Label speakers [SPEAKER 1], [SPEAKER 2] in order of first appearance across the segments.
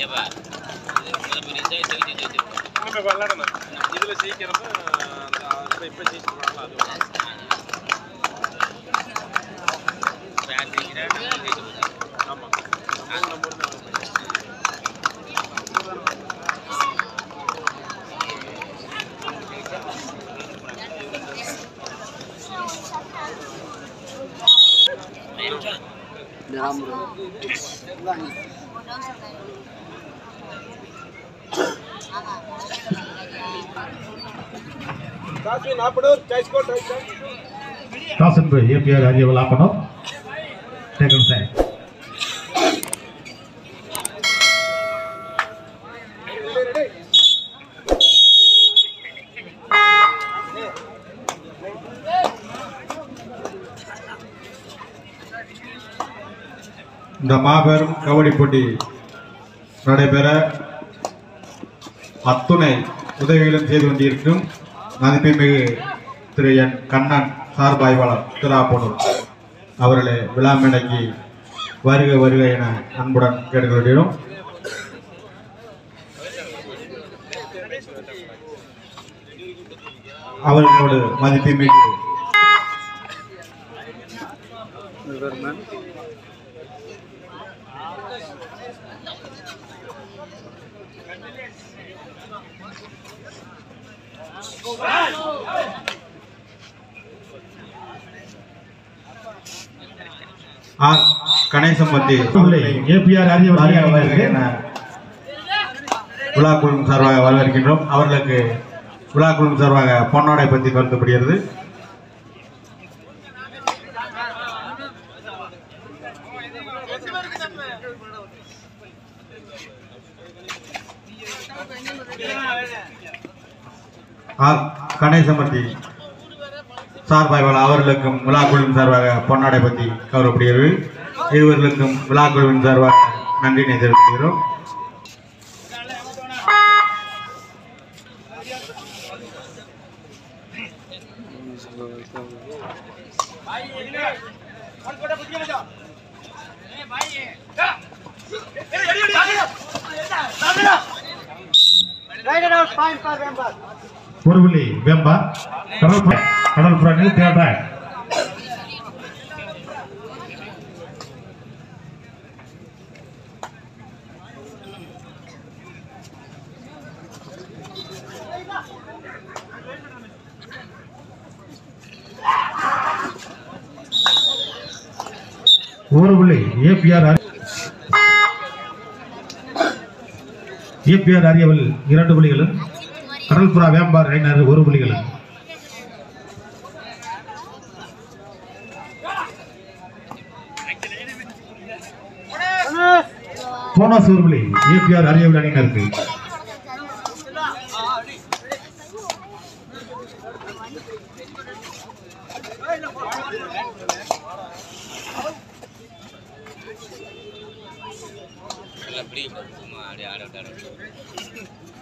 [SPEAKER 1] ஏப்பா இது முதல் பெரிய சைஸ் தெரிஞ்சு வச்சிருக்கோம்
[SPEAKER 2] நம்ம விளாடணும் இதில் ஜெயிக்கிறப்ப அந்த இப்போ ஜெயிச்சிருக்காங்களா அது
[SPEAKER 1] யார் ஜெயிக்கிறா நம்ம ஜெயிச்சு போச்சு
[SPEAKER 2] ஆமாம் நம்ம ஊர் தான் காசு நாற்பது டைஸ்கோ டைஸ்கோ
[SPEAKER 3] Toss and play. APR Arya will open up. Second side. இந்த மாபெரும் கபடி போட்டி நடைபெற அத்துணை உதவிகளும் செய்து கொண்டிருக்கும் மதிப்புமிகு திரு என் கண்ணன் சார்பாய்வாளர் திராப்பனூர் அவர்களே விழா மேடைக்கு வருக வருக என அன்புடன் கேட்டுக்கொள்கிறோம் அவர்களோடு மதிப்புமிகு ஆர் கணேசமூர்த்தி
[SPEAKER 4] ஏபிஆர்
[SPEAKER 3] வருக என விழா குழுமம் சார்பாக வரவேற்கின்றோம் அவர்களுக்கு விழா குழுமம் சார்பாக பொன்னாடை பற்றி கருதப்படுகிறது ஆர் கணேசமூர்த்தி சார்பாய்வாளர் அவர்களுக்கும் விழா குழுவின் சார்பாக பொன்னாடை பற்றி கௌரவப்படுகிறது இருவர்களுக்கும் விழா குழுவின் சார்பாக நன்றினை தெரிவிக்கிறோம் ஒரு புள்ளி வேம்பா கடல் புறா கடல் புறா நிறுத்தி ஆடுறாங்க ஒரு புள்ளி ஏபிஆர் ஏபிஆர் அரியவல் இரண்டு புள்ளிகளும் கடல்புறா வேம்பார் ஐநர் ஒரு புள்ளிகளும் போனஸ் ஒரு புள்ளி ஏபிஆர் அரியவல் அணியினருக்கு
[SPEAKER 1] எல்லாம் பிடிக்க கூடாது சும்மா அப்படியே ஆட விட்டு ஆட விட்டு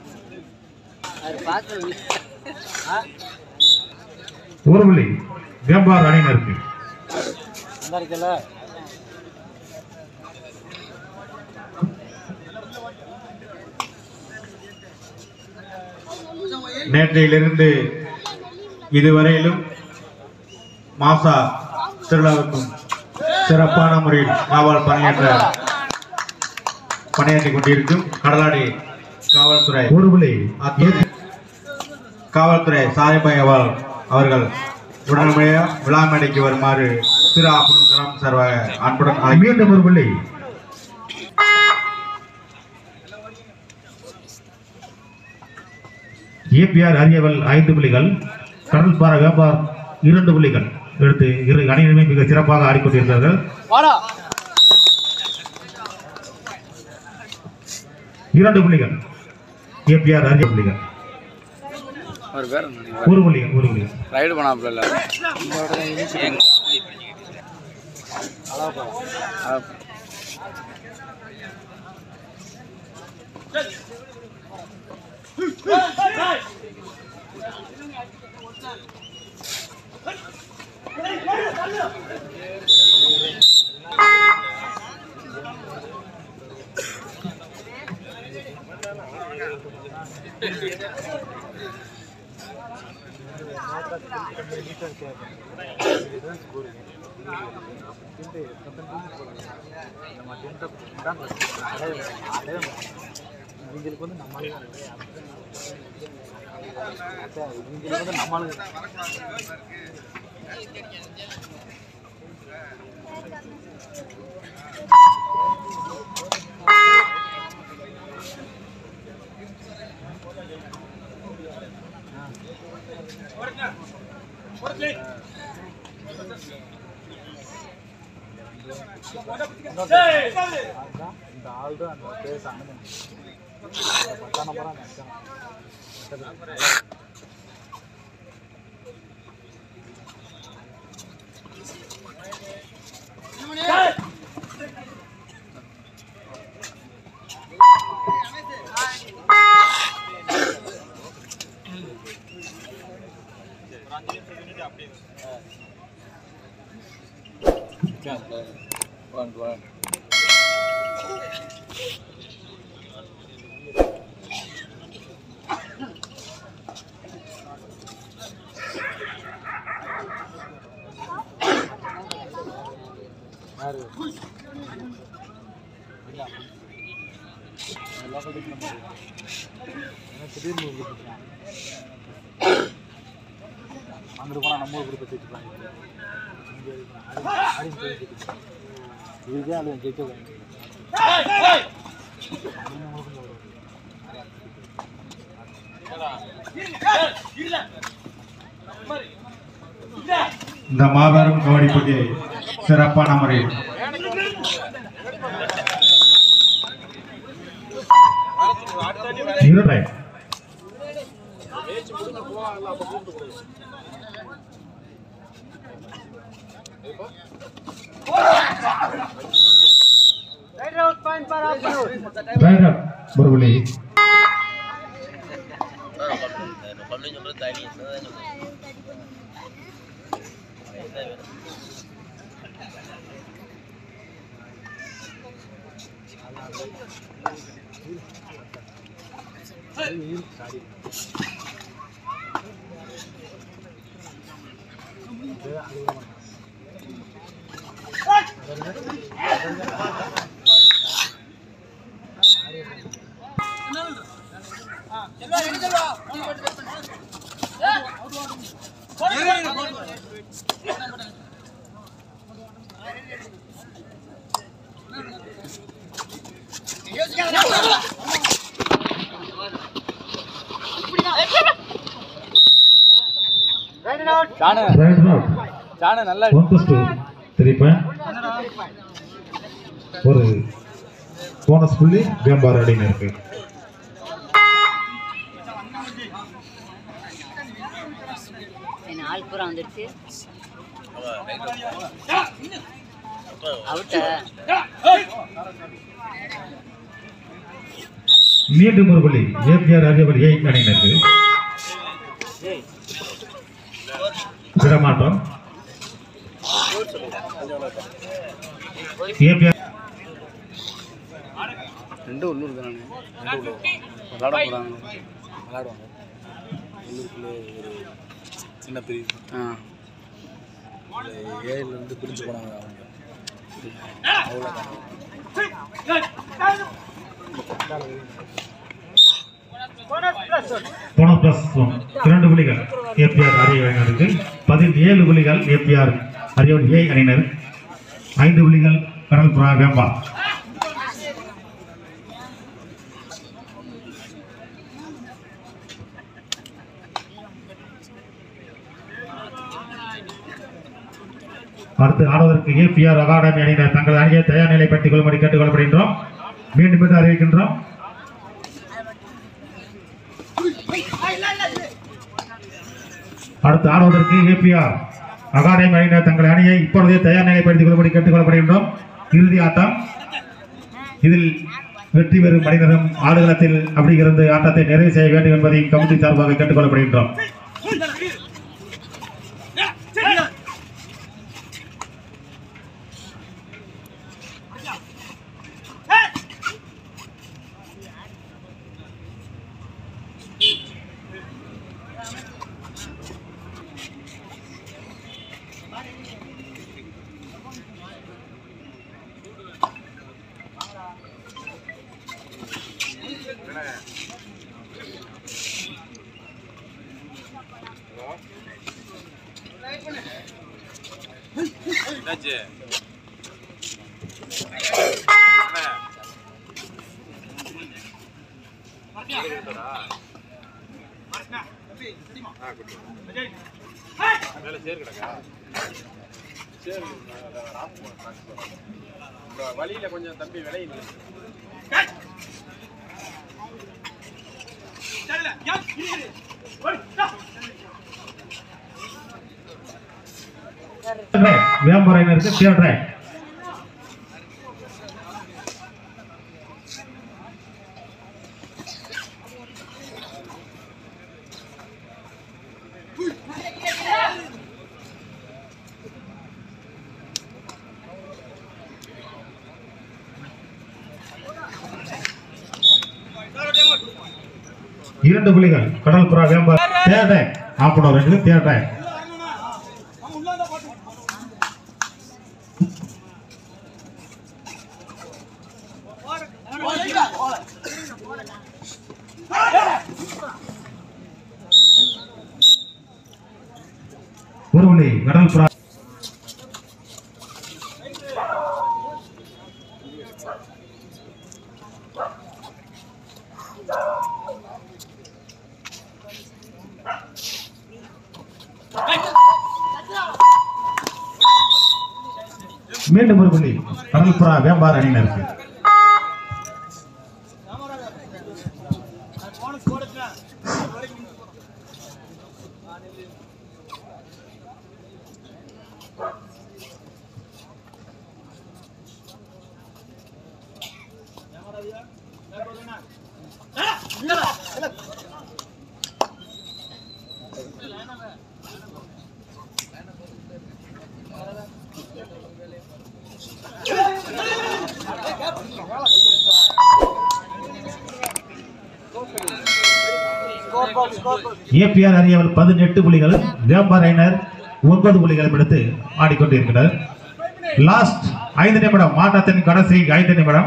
[SPEAKER 3] ஒரு புள்ளி வேம்பார் அணியினருக்கு நேற்றையிலிருந்து இதுவரையிலும் மாசா திருவிழாவுக்கும் சிறப்பான முறையில் காவல் பணியாற்ற பணியாற்றிக் கொண்டிருக்கும் கடலாடி காவல்துறை
[SPEAKER 4] ஒரு புள்ளி
[SPEAKER 3] அத்துணை காவல்துறை சாரிபாயவால் அவர்கள் உடனடியாக விழா மேடைக்கு வருமாறு திரு ஆப்பனூர் கிராம சார்பாக அன்புடன் அழைக்கிறோம்.
[SPEAKER 4] மீண்டும் ஒரு புள்ளி ஏபிஆர் அரியவல் ஐந்து புள்ளிகள் கடல்பாறை வேம்பார் இரண்டு புள்ளிகள் எடுத்து இரு அணியினருமே மிக சிறப்பாக ஆடிக்கொண்டிருக்கிறார்கள் இரண்டு புள்ளிகள் ஏபிஆர் அரிய புள்ளிகள்
[SPEAKER 5] அவர் பேர் என்ன?
[SPEAKER 4] ஒரு புள்ளிகள் ஒரு புள்ளிகள்
[SPEAKER 5] ரைடு பண்ணாப்புல இல்ல
[SPEAKER 1] எங்க
[SPEAKER 6] அங்கிட்டு போனால் நம்ம ஊர் கொடுத்து வச்சுப்பாங்க இதுக்கே அது ஜெயிக்க
[SPEAKER 3] இந்த மாபெரும் கபடி போட்டியை சிறப்பான முறையில்
[SPEAKER 4] இரண்டை ரைடர் ஒரு புள்ளி
[SPEAKER 1] அப்படின்னு சொல்றது தனி அதுதான் சொல்றேன்.
[SPEAKER 5] சாணு
[SPEAKER 4] ரைடர் அவுட்
[SPEAKER 5] சாணு நல்லா
[SPEAKER 4] ஒன் பிளஸ் டூ திருப்ப ஒரு போனஸ் புள்ளி வேம்பார் அடியினருக்கு
[SPEAKER 7] என்ன ஆள் பூரா வந்துருச்சு
[SPEAKER 1] அப்ப
[SPEAKER 7] அவுட்ட
[SPEAKER 4] மீண்டும் ஒரு புள்ளி ஏபிஆர் ராஜபலி ஏ அணியினருக்கு விடமாட்டோம் ஏபிஆர்
[SPEAKER 5] ரெண்டு உள்ளூர் தானே ரெண்டு உள்ளூர் விளாட போகிறாங்க விளாடுவாங்க உள்ளூருக்குள்ளே ஒரு சின்ன பிரிவு ஆ ஏழுலேருந்து பிரிஞ்சு போனாங்க அவங்க அவ்வளோதான்
[SPEAKER 4] போனஸ் பிளஸ் ஒன் இரண்டு புள்ளிகள் ஏபிஆர் அரிய அணியினருக்கு பதினேழு புள்ளிகள் ஏபிஆர் அரியவன் ஏ அணியினர் ஐந்து புள்ளிகள் கடல் புறா வேம்பா அடுத்து ஆடுவதற்கு ஏபிஆர் அகாடமி அணியினர் தங்கள் அணியை தயார் நிலைப்படுத்திக் கொள்ளும்படி கேட்டுக்கொள்ளப்படுகின்றோம் மீண்டும் மீண்டும் அறிவிக்கின்றோம் அடுத்து ஆடுவதற்கு ஏபிஆர் அகாடமி அணியினர் தங்கள் அணியை இப்பொழுதே தயார் நிலைப்படுத்திக் கொள்ளும்படி கேட்டுக்கொள்ளப்படுகின்றோம் இறுதி ஆட்டம் இதில் வெற்றி பெறும் மனிதனும் ஆடுகளத்தில் அப்படி இருந்து ஆட்டத்தை நிறைவு செய்ய வேண்டும் என்பதை கமிட்டி சார்பாக கேட்டுக்கொள்ளப்படுகின்றோம்
[SPEAKER 2] என்னாச்சு அண்ணே. ஆ, குட்டி. மேல சேர் கிடக்கா சேர் இந்த வழியில கொஞ்சம் தம்பி விளையுது
[SPEAKER 4] வியாபாரினருக்கு தேடுறேன் இரண்டு புலிகள் கடல் புறா வியாபார தேடுறேன் ஆப்பனூர் ரெண்டு தேடுறேன் ஒரு புலி கடல் புறா மீண்டும் ஒரு புள்ளி கடல் புறா வியாபார அணியினருக்கு ஏபிஆர் அரியவர் பதினெட்டு புள்ளிகள் வியாபாரினர் ஒன்பது புள்ளிகள் எடுத்து ஆடிக்கொண்டிருக்கிறார் லாஸ்ட் ஐந்து நிமிடம் ஆட்டத்தின் கடைசி ஐந்து நிமிடம்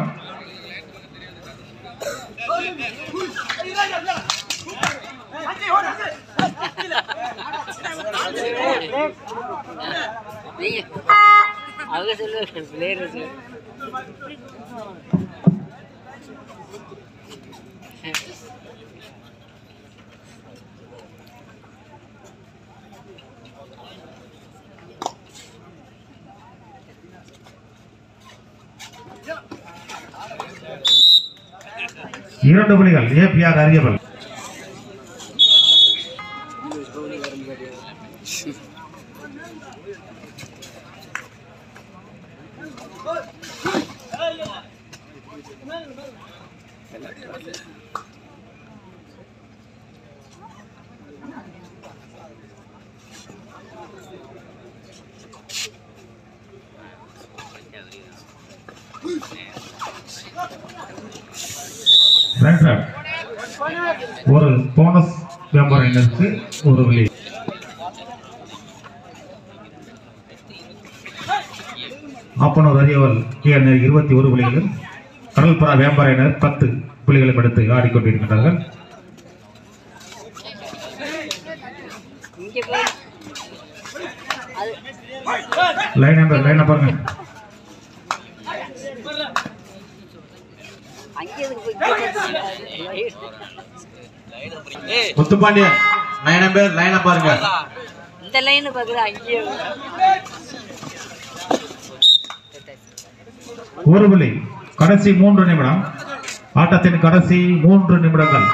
[SPEAKER 7] நீங்க அவங்க சொல்லுவாங்க பிளேயர் சொல்லு
[SPEAKER 4] இரண்டு புள்ளிகள் ஏபிஆர் அரியவல் ரெண்டர் ஒரு போனஸ் வியாபாரினருக்கு ஒரு புள்ளி ஆப்பனூர் அரியவல் கீழ் இருபத்தி ஒரு புள்ளிகளும் கடல்புறா வியாபாரினர் பத்து புள்ளிகளும் எடுத்து ஆடிக்கொண்டிருக்கின்றார்கள்
[SPEAKER 7] இங்க போய் அது
[SPEAKER 4] லைன் நம்பர் லைன் பாருங்க
[SPEAKER 7] அங்கே எதுக்கு போய்
[SPEAKER 1] ஏய்
[SPEAKER 3] முத்துப்பாண்டியன் லைன் பேர் லைனை பாருங்க
[SPEAKER 7] இந்த லைன் பார்க்குற அங்கேயே
[SPEAKER 4] ஒரு புள்ளி கடைசி மூன்று நிமிடம் ஆட்டத்தின் கடைசி மூன்று நிமிடங்கள்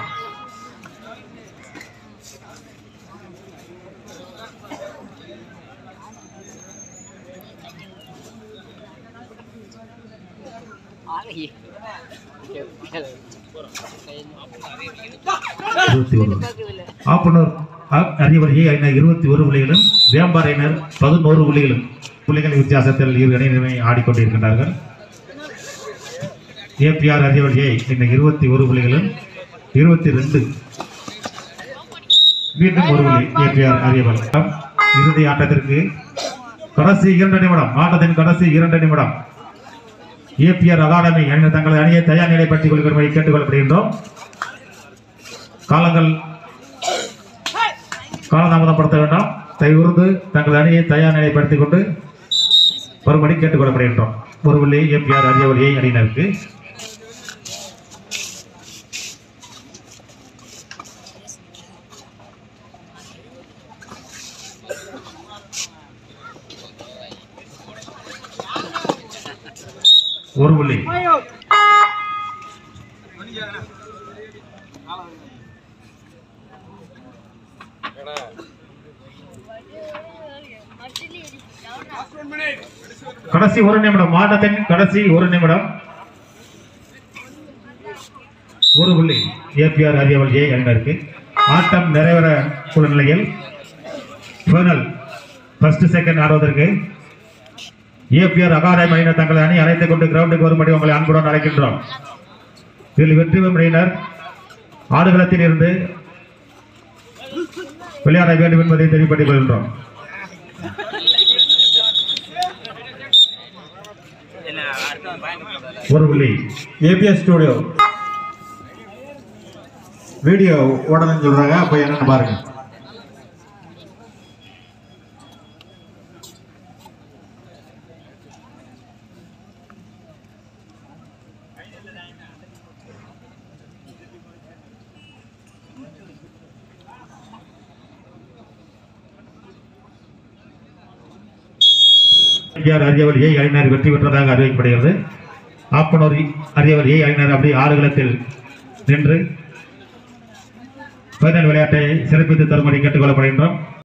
[SPEAKER 7] ஆளு
[SPEAKER 4] இருபத்தி ஒரு
[SPEAKER 7] பார்க்கவில்லை
[SPEAKER 4] ஆப்பனூர் அ- அரியவர் ஏ அணியினர் இருபத்தி ஒரு புள்ளிகளும் வியாபாரியினர் பதினோரு புள்ளிகளும் புள்ளிகள் வித்தியாசத்தில் இரு அணியினருமே ஆடிக்கொண்டிருக்கின்றார்கள் ஏபிஆர் அரியவர் ஏ இன்னைக்கு இருபத்தி ஒரு புள்ளிகளும் இருபத்தி ரெண்டு மீண்டும் ஒரு புள்ளி ஏபிஆர் அரியவர் இறுதி ஆட்டத்திற்கு கடைசி இரண்டு நிமிடம் ஆட்டத்தின் கடைசி இரண்டு நிமிடம் ஏபிஆர் அகாடமி அணியினர் தங்களது அணியை தயார் நிலைப்படுத்திக் கொள்கிறபடி கேட்டுக்கொள்ளப்படுகின்றோம் காலங்கள் காலதாமதப்படுத்த வேண்டாம் தயவுறுந்து தங்கள் அணியை தயார் நிலைப்படுத்திக் கொண்டு வரும்படி கேட்டுக்கொள்ளப்படுகின்றோம் ஒரு புள்ளி எம்பிஆர் அரியவழியை அணியினருக்கு ஒரு புள்ளி கடைசி ஒரு நிமிடம் ஆட்டத்தின் கடைசி ஒரு நிமிடம் ஒரு புள்ளி ஏபிஆர் அரியவல் ஏ அணியினருக்கு ஆட்டம் நிறைவேற உள்ள நிலையில் ஃபைனல் ஃபர்ஸ்ட் செகண்ட் ஆடுவதற்கு ஏபிஆர் அகாடமி அணியினர் தங்களை அணி அழைத்துக் கொண்டு கிரவுண்டுக்கு வரும்படி உங்களை அன்புடன் அழைக்கின்றோம் இதில் வெற்றி பெறும் அணியினர் ஆடுகளத்தில் இருந்து விளையாட வேண்டும் என்பதை தெரியப்படுத்திக் கொள்கின்றோம் ஒரு புள்ளி
[SPEAKER 3] ஏபிஎஸ் ஸ்டூடியோ வீடியோ ஓடணும்னு சொல்றாங்க அப்ப என்னன்னு பாருங்க
[SPEAKER 4] எம்ஜிஆர் அரியவர் ஏ அணியினர் வெற்றி பெற்றதாக அறிவிக்கப்படுகிறது ஆப்பனூர் அரியவர் ஏ அணியினர் அப்படி ஆடுகளத்தில் நின்று ஃபைனல் விளையாட்டை சிறப்பித்து தரும்படி கேட்டுக்கொள்ளப்படுகின்றோம்